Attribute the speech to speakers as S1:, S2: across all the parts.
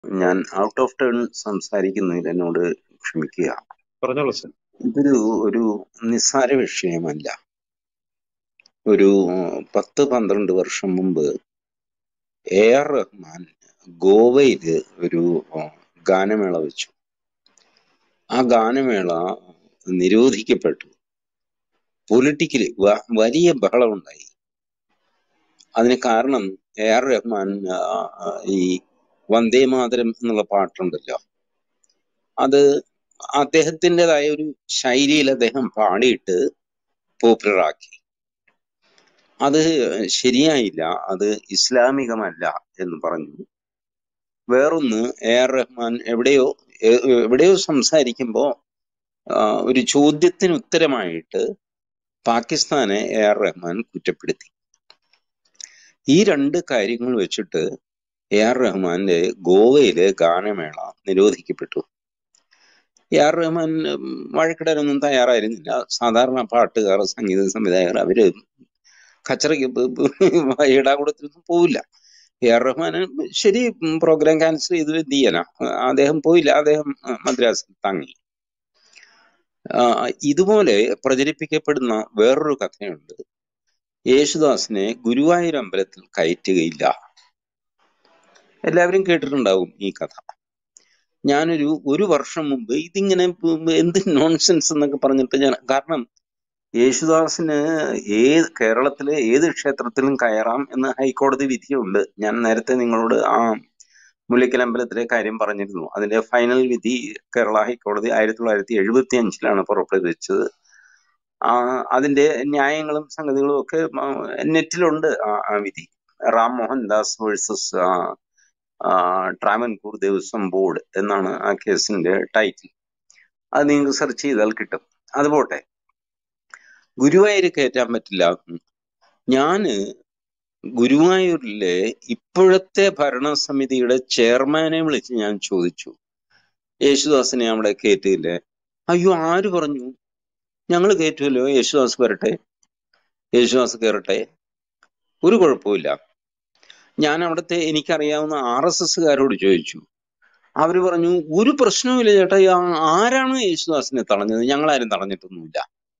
S1: ഞാൻ out of turn സംസാരിക്കുന്നതിൽ എന്നോട് ക്ഷമിക്കുക
S2: പറഞ്ഞോളൂ സർ
S1: ഇതൊരു ഒരു നിസ്സാര വിഷയമല്ല ഒരു പത്ത് പന്ത്രണ്ട് വർഷം മുമ്പ് എ ആർ റഹ്മാൻ ഗോവയില് ഒരു ഗാനമേള വെച്ചു ആ ഗാനമേള നിരോധിക്കപ്പെട്ടു പൊളിറ്റിക്കലി വലിയ ബഹളമുണ്ടായി അതിന് കാരണം എ ആർ റഹ്മാൻ ആ, ആ, ഈ വന്ദേ മാതരം എന്നുള്ള പാട്ടുണ്ടല്ലോ അത് അദ്ദേഹത്തിൻ്റെതായ ഒരു ശൈലിയിൽ അദ്ദേഹം പാടിയിട്ട് പോപ്പുലറാക്കി അത് ശരിയായില്ല അത് ഇസ്ലാമികമല്ല എന്ന് പറഞ്ഞു വേറൊന്ന് എ ആർ റഹ്മാൻ എവിടെയോ എ- എവിടെയോ സംസാരിക്കുമ്പോൾ ഒരു ചോദ്യത്തിന് ഉത്തരമായിട്ട് പാകിസ്ഥാനെ എ ആർ റഹ്മാൻ കുറ്റപ്പെടുത്തി ഈ രണ്ട് കാര്യങ്ങൾ വെച്ചിട്ട് എ ആർ റഹ്മാന്റെ ഗോവയിലെ ഗാനമേള നിരോധിക്കപ്പെട്ടു എ ആർ റഹ്മാൻ ഉം, വഴക്കിടാനൊന്നും തയ്യാറായിരുന്നില്ല സാധാരണ പാട്ടുകാർ സംഗീത സംവിധായകർ അവര് കച്ചറയ്ക്ക് ഇടാകൂടത്തിനൊന്നും പോവില്ല എ ആർ റഹ്മാൻ ശരി പ്രോഗ്രാം ക്യാൻസൽ ചെയ്തു എന്ത് ചെയ്യാനാ അദ്ദേഹം പോയില്ല അദ്ദേഹം ആ, മദ്രാസിൽ തങ്ങി ആ, ഇതുപോലെ പ്രചരിപ്പിക്കപ്പെടുന്ന വേറൊരു കഥയുണ്ട് യേശുദാസിനെ ഗുരുവായൂർ അമ്പലത്തിൽ കയറ്റുകയില്ല എല്ലാവരും കേട്ടിട്ടുണ്ടാവും ഈ കഥ ഞാനൊരു ഒരു വർഷം മുമ്പ് ഇതിങ്ങനെ പ് എന്ത് നോൺസെൻസ് എന്നൊക്കെ പറഞ്ഞിട്ട് ഞാൻ കാരണം യേശുദാസിന് ഏത് കേരളത്തിലെ ഏത് ക്ഷേത്രത്തിലും കയറാം എന്ന് ഹൈക്കോടതി വിധിയുണ്ട് ഞാൻ നേരത്തെ നിങ്ങളോട് ആ മുല്ലയ്ക്കൽ അമ്പലത്തിലെ കാര്യം പറഞ്ഞിരുന്നു അതിന്റെ ഫൈനൽ വിധി കേരള ഹൈക്കോടതി ആയിരത്തി തൊള്ളായിരത്തി എഴുപത്തി അഞ്ചിലാണ് പുറപ്പെടുവിച്ചത് ആ അതിന്റെ ന്യായങ്ങളും സംഗതികളും ഒക്കെ ആ, നെറ്റിലുണ്ട് ആ ആ വിധി റാം മോഹൻ ദാസ് വേഴ്സസ് ട്രാവൻകൂർ ദേവസ്വം ബോർഡ് എന്നാണ് ആ കേസിന്റെ ടൈറ്റിൽ അത് നിങ്ങൾക്ക് സെർച്ച് ചെയ്താൽ കിട്ടും അത് പോട്ടെ ഗുരുവായൂർ കയറ്റാൻ പറ്റില്ല ഞാന് ഗുരുവായൂരിലെ ഇപ്പോഴത്തെ ഭരണസമിതിയുടെ ചെയർമാനെ വിളിച്ച് ഞാൻ ചോദിച്ചു യേശുദാസിനെ അവിടെ കയറ്റിയില്ലേ അയ്യോ ആര് പറഞ്ഞു ഞങ്ങൾ കയറ്റുമല്ലോ യേശുദാസ് വരട്ടെ യേശുദാസ് കയറട്ടെ ഒരു കുഴപ്പമില്ല ഞാൻ അവിടുത്തെ എനിക്കറിയാവുന്ന ആർ എസ് എസ്സുകാരോട് ചോദിച്ചു അവര് പറഞ്ഞു ഒരു പ്രശ്നവുമില്ല ചേട്ടാ ഈ ആ- ആരാണ് യേശുദാസിനെ തടഞ്ഞത് ഞങ്ങളാരും തടഞ്ഞിട്ടൊന്നുമില്ല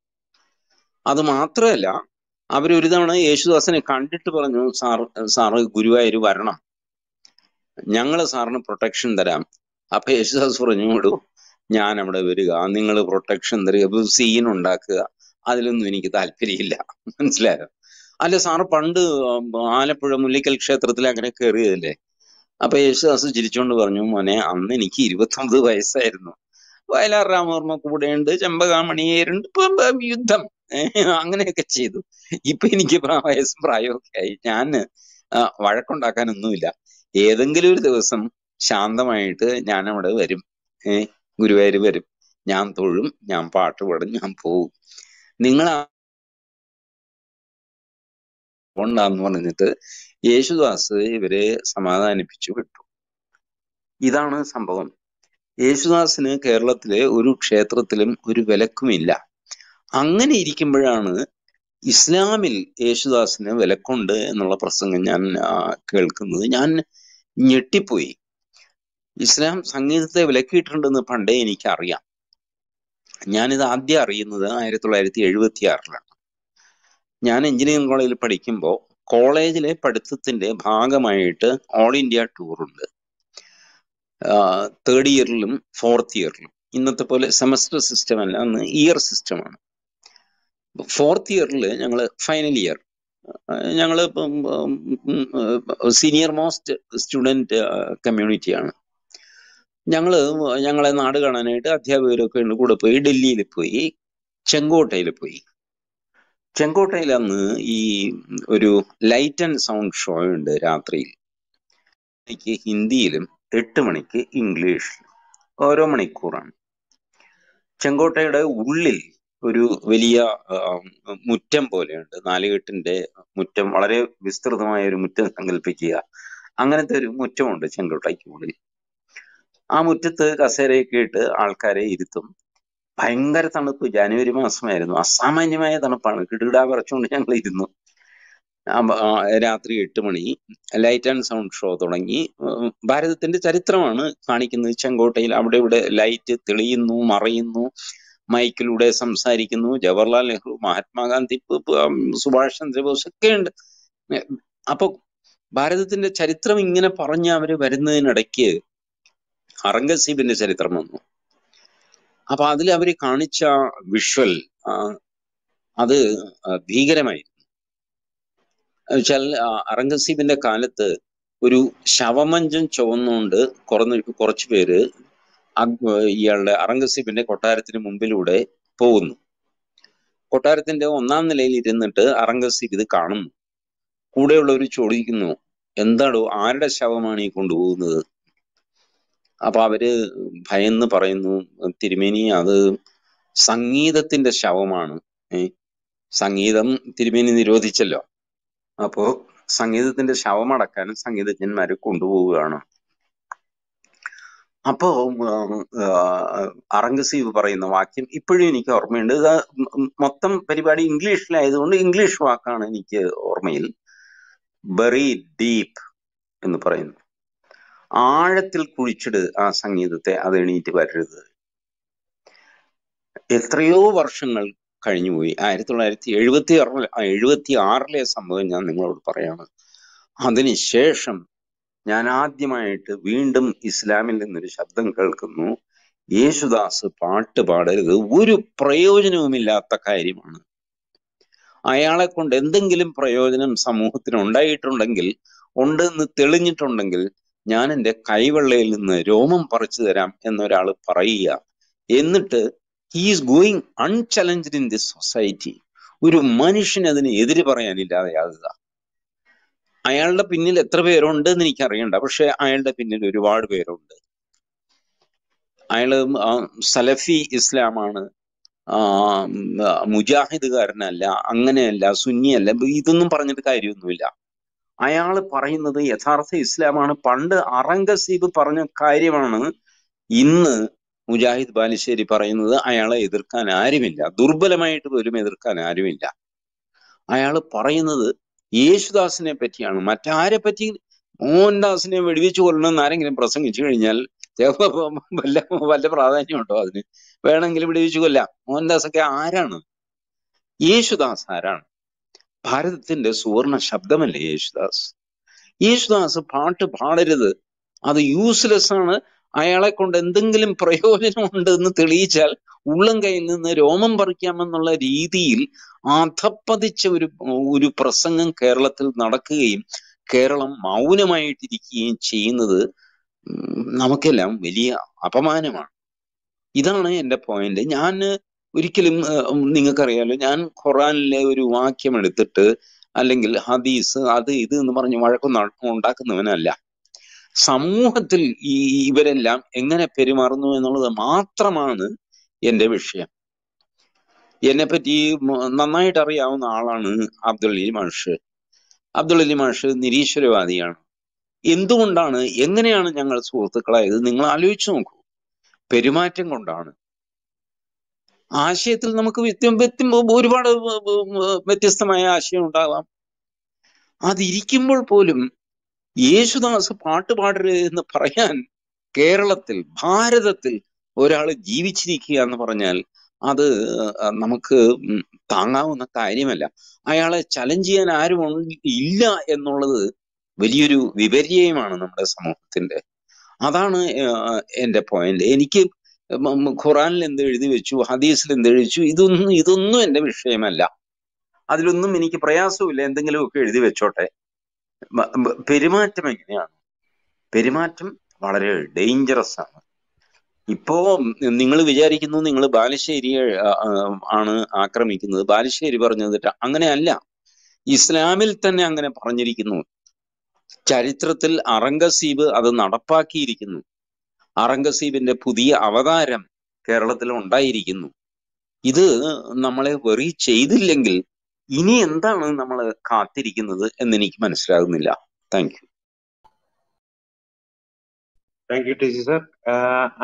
S1: അത് മാത്രമല്ല അവരൊരു തവണ യേശുദാസിനെ കണ്ടിട്ട് പറഞ്ഞു സാർ സാറ് ഗുരുവായൂർ വരണം ഞങ്ങള് സാറിന് പ്രൊട്ടക്ഷൻ തരാം അപ്പൊ യേശുദാസ് പറഞ്ഞു വിടൂ ഞാൻ അവിടെ വരിക നിങ്ങൾ പ്രൊട്ടക്ഷൻ തരിക സീൻ ഉണ്ടാക്കുക അതിലൊന്നും എനിക്ക് താല്പര്യമില്ല മനസ്സിലായോ അല്ല സാറ് പണ്ട് ഉം, ആലപ്പുഴ മുല്ലിക്കൽ ക്ഷേത്രത്തിൽ അങ്ങനെ കയറിയതല്ലേ അപ്പൊ യേശുദാസ് ചിരിച്ചുകൊണ്ട് പറഞ്ഞു മോനെ അന്ന് എനിക്ക് ഇരുപത്തി ഒമ്പത് വയസ്സായിരുന്നു വയലാർ രാമവർമ്മ കൂടെയുണ്ട് ചെമ്പകാമണിയേരുണ്ട് ഇപ്പൊ ബ- യുദ്ധം ഏഹ് അങ്ങനെയൊക്കെ ചെയ്തു ഇപ്പൊ എനിക്ക് പ്രാ- വയസ്സും പ്രായമൊക്കെ ആയി ഞാൻ വഴക്കുണ്ടാക്കാനൊന്നുമില്ല ഏതെങ്കിലും ഒരു ദിവസം ശാന്തമായിട്ട് ഞാൻ അവിടെ വരും ഏഹ് ഗുരുവായൂർ വരും ഞാൻ തൊഴും ഞാൻ പാട്ട് പാടും ഞാൻ പോവും നിങ്ങൾ കൊണ്ടാന്ന് പറഞ്ഞിട്ട് യേശുദാസ് ഇവരെ സമാധാനിപ്പിച്ചു വിട്ടു ഇതാണ് സംഭവം യേശുദാസിന് കേരളത്തിലെ ഒരു ക്ഷേത്രത്തിലും ഒരു വിലക്കുമില്ല അങ്ങനെ ഇരിക്കുമ്പോഴാണ് ഇസ്ലാമിൽ യേശുദാസിന് വിലക്കുണ്ട് എന്നുള്ള പ്രസംഗം ഞാൻ ആ, കേൾക്കുന്നത് ഞാൻ ഞെട്ടിപ്പോയി ഇസ്ലാം സംഗീതത്തെ വിലക്കിയിട്ടുണ്ടെന്ന് പണ്ടേ എനിക്കറിയാം ഞാനിത് ആദ്യം അറിയുന്നത് ആയിരത്തി തൊള്ളായിരത്തി എഴുപത്തി ആറിലാണ് ഞാൻ എഞ്ചിനീയറിംഗ് കോളേജിൽ പഠിക്കുമ്പോൾ കോളേജിലെ പഠിത്തത്തിന്റെ ഭാഗമായിട്ട് ഓൾ ഇന്ത്യ ടൂർ ഉണ്ട് തേർഡ് ഇയറിലും ഫോർത്ത് ഇയറിലും ഇന്നത്തെ പോലെ സെമസ്റ്റർ സിസ്റ്റം അല്ല അന്ന് ഇയർ സിസ്റ്റമാണ് ഫോർത്ത് ഇയറിൽ ഞങ്ങൾ ഫൈനൽ ഇയർ ഞങ്ങൾ സീനിയർ മോസ്റ്റ് സ്റ്റുഡൻറ് കമ്മ്യൂണിറ്റിയാണ് ഞങ്ങള് ഞങ്ങളെ നാട് കാണാനായിട്ട് അധ്യാപകരൊക്കെ ഉണ്ട് കൂടെ പോയി ഡൽഹിയിൽ പോയി ചെങ്കോട്ടയിൽ പോയി ചെങ്കോട്ടയിൽ അന്ന് ഈ ഒരു ലൈറ്റ് ആൻഡ് സൗണ്ട് ഷോ ഉണ്ട് രാത്രിയിൽ മണിക്ക് ഹിന്ദിയിലും എട്ട് മണിക്ക് ഇംഗ്ലീഷിലും ഓരോ മണിക്കൂറാണ് ചെങ്കോട്ടയുടെ ഉള്ളിൽ ഒരു വലിയ ആ, മുറ്റം പോലെയുണ്ട് നാലുകെട്ടിന്റെ മുറ്റം വളരെ വിസ്തൃതമായ ഒരു മുറ്റം സങ്കല്പിക്കുക അങ്ങനത്തെ ഒരു മുറ്റമുണ്ട് ചെങ്കോട്ടയ്ക്ക് ഉള്ളിൽ ആ മുറ്റത്ത് കസേരയൊക്കെ ഇട്ട് ആൾക്കാരെ ഇരുത്തും ഭയങ്കര തണുപ്പ് ജനുവരി മാസമായിരുന്നു അസാമാന്യമായ തണുപ്പാണ് കിടുകിടാ വിറച്ചുകൊണ്ട് ഞങ്ങൾ ഇരുന്നു ആ- ആ രാത്രി എട്ട് മണി ലൈറ്റ് ആൻഡ് സൗണ്ട് ഷോ തുടങ്ങി ഉം, ഭാരതത്തിന്റെ ചരിത്രമാണ് കാണിക്കുന്നത് ചെങ്കോട്ടയിൽ അവിടെ ഇവിടെ ലൈറ്റ് തെളിയുന്നു മറയുന്നു മൈക്കിലൂടെ സംസാരിക്കുന്നു ജവഹർലാൽ നെഹ്റു മഹാത്മാഗാന്ധി പ്- പ്- ഉം, സുഭാഷ് ചന്ദ്രബോസ് ഒക്കെ ഉണ്ട് അപ്പൊ ഭാരതത്തിന്റെ ചരിത്രം ഇങ്ങനെ പറഞ്ഞ് അവര് വരുന്നതിനിടയ്ക്ക് ഔറംഗസീബിന്റെ ചരിത്രം വന്നു അപ്പൊ അതിൽ അവര് കാണിച്ച വിഷ്വൽ അത് ആ, ഭീകരമായി വെച്ചാൽ ആ, ഔറംഗസീബിന്റെ കാലത്ത് ഒരു ശവമഞ്ചം ചുവന്നുകൊണ്ട് കുറഞ്ഞ കുറച്ചു പേര് അഗ് ഇയാളുടെ ഔറംഗസീബിന്റെ കൊട്ടാരത്തിന് മുമ്പിലൂടെ പോകുന്നു കൊട്ടാരത്തിന്റെ ഒന്നാം നിലയിൽ ഇരുന്നിട്ട് ഔറംഗസീബ് ഇത് കാണുന്നു കൂടെയുള്ളവർ ചോദിക്കുന്നു എന്താടോ ആരുടെ ശവമാണ് ഈ കൊണ്ടുപോകുന്നത് അപ്പൊ അവര് ഭയന്ന് പറയുന്നു തിരുമേനി അത് സംഗീതത്തിന്റെ ശവമാണ് ഏ സംഗീതം തിരുമേനി നിരോധിച്ചല്ലോ അപ്പോ സംഗീതത്തിന്റെ ശവമടക്കാൻ സംഗീതജ്ഞന്മാരെ കൊണ്ടുപോവുകയാണ് അപ്പോ അറംഗസീബ് പറയുന്ന വാക്യം ഇപ്പോഴും എനിക്ക് ഓർമ്മയുണ്ട് ഇത് മ- മൊത്തം പരിപാടി ഇംഗ്ലീഷിലായതുകൊണ്ട് ഇംഗ്ലീഷ് വാക്കാണ് എനിക്ക് ഓർമ്മയിൽ ബറി ഡീപ്പ് എന്ന് പറയുന്നു ആഴത്തിൽ കുഴിച്ചിട് ആ സംഗീതത്തെ അത് എണീറ്റ് വരരുത് എത്രയോ വർഷങ്ങൾ കഴിഞ്ഞുപോയി ആയിരത്തി തൊള്ളായിരത്തി എഴുപത്തി ആറിൽ എഴുപത്തി ആറിലെ സംഭവം ഞാൻ നിങ്ങളോട് പറയാണ് അതിനുശേഷം ഞാൻ ആദ്യമായിട്ട് വീണ്ടും ഇസ്ലാമിൽ നിന്നൊരു ശബ്ദം കേൾക്കുന്നു യേശുദാസ് പാട്ട് പാടരുത് ഒരു പ്രയോജനവുമില്ലാത്ത കാര്യമാണ് അയാളെ കൊണ്ട് എന്തെങ്കിലും പ്രയോജനം സമൂഹത്തിന് ഉണ്ടായിട്ടുണ്ടെങ്കിൽ ഉണ്ടെന്ന് തെളിഞ്ഞിട്ടുണ്ടെങ്കിൽ ഞാൻ എൻ്റെ കൈവെള്ളയിൽ നിന്ന് രോമം പറിച്ചു തരാം എന്നൊരാൾ പറയുക എന്നിട്ട് he's going unchallenged in this society ഒരു മനുഷ്യന് അതിന് എതിര് പറയാനില്ലാതെയാകുക അയാളുടെ പിന്നിൽ എത്ര പേരുണ്ട് എന്ന് എനിക്കറിയണ്ട പക്ഷെ അയാളുടെ പിന്നിൽ ഒരുപാട് പേരുണ്ട് അയാള് ആ സലഫി ഇസ്ലാമാണ് ആ, ഉം, ആ, മുജാഹിദുകാരനല്ല അങ്ങനെയല്ല സുന്നിയല്ല ഇതൊന്നും പറഞ്ഞിട്ട് കാര്യമൊന്നുമില്ല അയാൾ പറയുന്നത് യഥാർത്ഥ ഇസ്ലാമാണ് പണ്ട് അറംഗസീബ് പറഞ്ഞ കാര്യമാണ് ഇന്ന് മുജാഹിദ് ബാലുശ്ശേരി പറയുന്നത് അയാളെ എതിർക്കാൻ ആരുമില്ല ദുർബലമായിട്ട് പോലും എതിർക്കാൻ ആരുമില്ല അയാൾ പറയുന്നത് യേശുദാസിനെ പറ്റിയാണ് മറ്റാരെ പറ്റി മോഹൻദാസിനെ വെടിവെച്ച് കൊല്ലണമെന്ന് ആരെങ്കിലും പ്രസംഗിച്ചു കഴിഞ്ഞാൽ ചിലപ്പോ വല്ല വല്ല പ്രാധാന്യമുണ്ടോ അതിന് വേണമെങ്കിൽ വെടിവെച്ച് കൊല്ലാം മോഹൻദാസ് ഒക്കെ ആരാണ് യേശുദാസ് ആരാണ് ഭാരതത്തിന്റെ സുവർണ ശബ്ദമല്ലേ യേശുദാസ് യേശുദാസ് പാട്ട് പാടരുത് അത് യൂസ്ലെസ് ആണ് അയാളെ കൊണ്ട് എന്തെങ്കിലും പ്രയോജനമുണ്ട് എന്ന് തെളിയിച്ചാൽ ഉള്ളം കയ്യിൽ നിന്ന് രോമം പറിക്കാമെന്നുള്ള രീതിയിൽ അധപ്പതിച്ച ഒരു ഒരു പ്രസംഗം കേരളത്തിൽ നടക്കുകയും കേരളം മൗനമായിട്ടിരിക്കുകയും ചെയ്യുന്നത് ഉം, നമുക്കെല്ലാം വലിയ അപമാനമാണ് ഇതാണ് എന്റെ പോയിന്റ് ഞാൻ ഒരിക്കലും ഉം, നിങ്ങൾക്കറിയാലോ ഞാൻ ഖുറാനിലെ ഒരു വാക്യം എടുത്തിട്ട് അല്ലെങ്കിൽ ഹദീസ് അത് ഇത് എന്ന് പറഞ്ഞ് വഴക്കൊന്നും ഉണ്ടാക്കുന്നവനല്ല സമൂഹത്തിൽ ഈ ഇവരെല്ലാം എങ്ങനെ പെരുമാറുന്നു എന്നുള്ളത് മാത്രമാണ് എന്റെ വിഷയം എന്നെ പറ്റി മ- നന്നായിട്ട് അറിയാവുന്ന ആളാണ് അബ്ദുൽ അലി മാഷ് അബ്ദുൽ അലി മാഷ് നിരീശ്വരവാദിയാണ് എന്തുകൊണ്ടാണ് എങ്ങനെയാണ് ഞങ്ങൾ സുഹൃത്തുക്കളായത് നിങ്ങൾ ആലോചിച്ചു നോക്കൂ പെരുമാറ്റം കൊണ്ടാണ് ആശയത്തിൽ നമുക്ക് വ്യത്യ- വ്യത്യ- ഒരുപാട് വ്യത്യസ്തമായ ആശയം ഉണ്ടാവാം അതിരിക്കുമ്പോൾ പോലും യേശുദാസ് പാട്ട് പാടരുത് എന്ന് പറയാൻ കേരളത്തിൽ ഭാരതത്തിൽ ഒരാൾ ജീവിച്ചിരിക്കുക എന്ന് പറഞ്ഞാൽ അത് നമുക്ക് ഉം താങ്ങാവുന്ന കാര്യമല്ല അയാളെ ചലഞ്ച് ചെയ്യാൻ ആരും ഉണ്ട്- ഇല്ല എന്നുള്ളത് വലിയൊരു വിപര്യമാണ് നമ്മുടെ സമൂഹത്തിന്റെ അതാണ് ഏഹ് എന്റെ പോയിന്റ് എനിക്ക് മ- മ- ഖുറാനിൽ എന്ത് എഴുതി വെച്ചു ഹദീസിൽ എന്ത് എഴുതി വെച്ചു ഇതൊന്നും ഇതൊന്നും എന്റെ വിഷയമല്ല അതിലൊന്നും എനിക്ക് പ്രയാസമില്ല എന്തെങ്കിലുമൊക്കെ എഴുതി വെച്ചോട്ടെ മ- മ- പെരുമാറ്റം എങ്ങനെയാണ് പെരുമാറ്റം വളരെ ഡേഞ്ചറസ് ആണ് ഇപ്പോ നിങ്ങൾ വിചാരിക്കുന്നു നിങ്ങൾ ബാലുശ്ശേരിയെ ആ, ആ, ആണ് ആക്രമിക്കുന്നത് ബാലുശ്ശേരി പറഞ്ഞത് തെറ്റാ. അങ്ങനെയല്ല ഇസ്ലാമിൽ തന്നെ അങ്ങനെ പറഞ്ഞിരിക്കുന്നു ചരിത്രത്തിൽ അറംഗസീബ് അത് നടപ്പാക്കിയിരിക്കുന്നു അറംഗസീബിന്റെ പുതിയ അവതാരം കേരളത്തിൽ ഉണ്ടായിരിക്കുന്നു ഇത് നമ്മളെ വെറി ചെയ്തില്ലെങ്കിൽ ഇനി എന്താണ് നമ്മൾ കാത്തിരിക്കുന്നത് എന്ന് എനിക്ക് മനസ്സിലാകുന്നില്ല thank you
S2: thank you T C sir